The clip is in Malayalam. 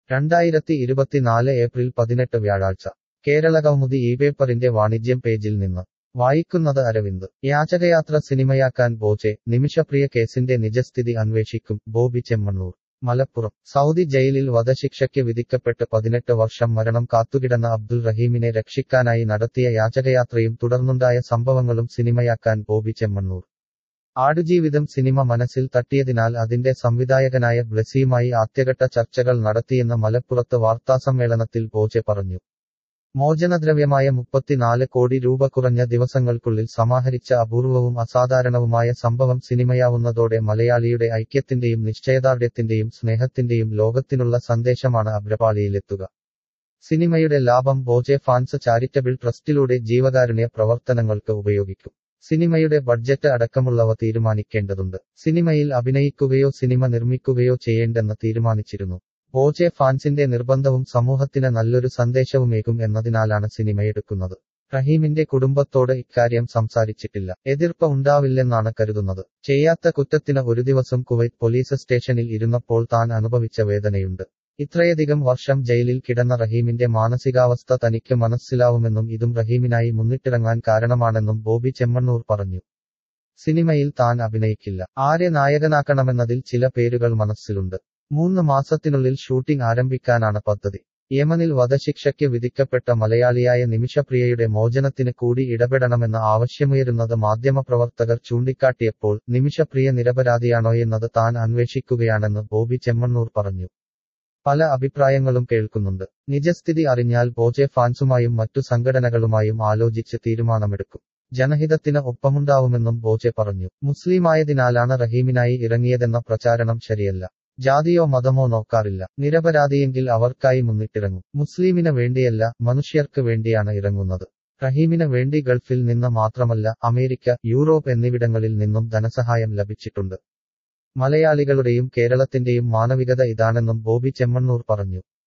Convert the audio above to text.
രണ്ടായിരത്തി ഇരുപത്തിനാല് ഏപ്രിൽ പതിനെട്ട് വ്യാഴാഴ്ച കേരള കൗമുദി ഈ പേപ്പറിന്റെ വാണിജ്യം പേജിൽ നിന്ന് വായിക്കുന്നത് അരവിന്ദ് യാചകയാത്ര സിനിമയാക്കാൻ ബോച്ചെ നിമിഷപ്രിയ കേസിന്റെ നിജസ്ഥിതി അന്വേഷിക്കും ബോബി ചെമ്മണ്ണൂർ മലപ്പുറം സൗദി ജയിലിൽ വധശിക്ഷയ്ക്ക് വിധിക്കപ്പെട്ട് പതിനെട്ട് വർഷം മരണം കാത്തുകിടന്ന അബ്ദുൽ റഹീമിനെ രക്ഷിക്കാനായി നടത്തിയ യാചകയാത്രയും തുടർന്നുണ്ടായ സംഭവങ്ങളും സിനിമയാക്കാൻ ബോബി ചെമ്മണ്ണൂർ ആടുജീവിതം സിനിമ മനസ്സിൽ തട്ടിയതിനാൽ അതിന്റെ സംവിധായകനായ ബ്ലസിയുമായി ആദ്യഘട്ട ചർച്ചകൾ നടത്തിയെന്ന് മലപ്പുറത്ത് വാർത്താസമ്മേളനത്തിൽ ബോജെ പറഞ്ഞു മോചനദ്രവ്യമായ മുപ്പത്തിനാല് കോടി രൂപ കുറഞ്ഞ ദിവസങ്ങൾക്കുള്ളിൽ സമാഹരിച്ച അപൂർവവും അസാധാരണവുമായ സംഭവം സിനിമയാവുന്നതോടെ മലയാളിയുടെ ഐക്യത്തിന്റെയും നിശ്ചയദാർഢ്യത്തിന്റെയും സ്നേഹത്തിന്റെയും ലോകത്തിനുള്ള സന്ദേശമാണ് അഭ്രപാളിയിലെത്തുക സിനിമയുടെ ലാഭം ബോജെ ഫാൻസ് ചാരിറ്റബിൾ ട്രസ്റ്റിലൂടെ ജീവകാരുണ്യ പ്രവർത്തനങ്ങൾക്ക് ഉപയോഗിക്കും സിനിമയുടെ ബഡ്ജറ്റ് അടക്കമുള്ളവ തീരുമാനിക്കേണ്ടതുണ്ട് സിനിമയിൽ അഭിനയിക്കുകയോ സിനിമ നിർമ്മിക്കുകയോ ചെയ്യേണ്ടെന്ന് തീരുമാനിച്ചിരുന്നു ബോജെ ഫാൻസിന്റെ നിർബന്ധവും സമൂഹത്തിന് നല്ലൊരു സന്ദേശവുമേകും എന്നതിനാലാണ് സിനിമയെടുക്കുന്നത് റഹീമിന്റെ കുടുംബത്തോട് ഇക്കാര്യം സംസാരിച്ചിട്ടില്ല എതിർപ്പ് ഉണ്ടാവില്ലെന്നാണ് കരുതുന്നത് ചെയ്യാത്ത കുറ്റത്തിന് ഒരു ദിവസം കുവൈറ്റ് പോലീസ് സ്റ്റേഷനിൽ ഇരുന്നപ്പോൾ താൻ അനുഭവിച്ച വേദനയുണ്ട് ഇത്രയധികം വർഷം ജയിലിൽ കിടന്ന റഹീമിന്റെ മാനസികാവസ്ഥ തനിക്ക് മനസ്സിലാവുമെന്നും ഇതും റഹീമിനായി മുന്നിട്ടിറങ്ങാൻ കാരണമാണെന്നും ബോബി ചെമ്മണ്ണൂർ പറഞ്ഞു സിനിമയിൽ താൻ അഭിനയിക്കില്ല ആരെ നായകനാക്കണമെന്നതിൽ ചില പേരുകൾ മനസ്സിലുണ്ട് മൂന്ന് മാസത്തിനുള്ളിൽ ഷൂട്ടിംഗ് ആരംഭിക്കാനാണ് പദ്ധതി യമനിൽ വധശിക്ഷയ്ക്ക് വിധിക്കപ്പെട്ട മലയാളിയായ നിമിഷപ്രിയയുടെ മോചനത്തിന് കൂടി ഇടപെടണമെന്ന ആവശ്യമുയരുന്നത് മാധ്യമപ്രവർത്തകർ ചൂണ്ടിക്കാട്ടിയപ്പോൾ നിമിഷപ്രിയ നിരപരാധിയാണോയെന്നത് താൻ അന്വേഷിക്കുകയാണെന്ന് ബോബി ചെമ്മണ്ണൂർ പറഞ്ഞു പല അഭിപ്രായങ്ങളും കേൾക്കുന്നുണ്ട് നിജസ്ഥിതി അറിഞ്ഞാൽ ബോജെ ഫാൻസുമായും മറ്റു സംഘടനകളുമായും ആലോചിച്ച് തീരുമാനമെടുക്കും ജനഹിതത്തിന് ഒപ്പമുണ്ടാവുമെന്നും ബോജെ പറഞ്ഞു മുസ്ലിമായതിനാലാണ് റഹീമിനായി ഇറങ്ങിയതെന്ന പ്രചാരണം ശരിയല്ല ജാതിയോ മതമോ നോക്കാറില്ല നിരപരാധിയെങ്കിൽ അവർക്കായി മുന്നിട്ടിറങ്ങും മുസ്ലിമിന് വേണ്ടിയല്ല മനുഷ്യർക്ക് വേണ്ടിയാണ് ഇറങ്ങുന്നത് റഹീമിന് വേണ്ടി ഗൾഫിൽ നിന്ന് മാത്രമല്ല അമേരിക്ക യൂറോപ്പ് എന്നിവിടങ്ങളിൽ നിന്നും ധനസഹായം ലഭിച്ചിട്ടുണ്ട് മലയാളികളുടെയും കേരളത്തിന്റെയും മാനവികത ഇതാണെന്നും ബോബി ചെമ്മണ്ണൂർ പറഞ്ഞു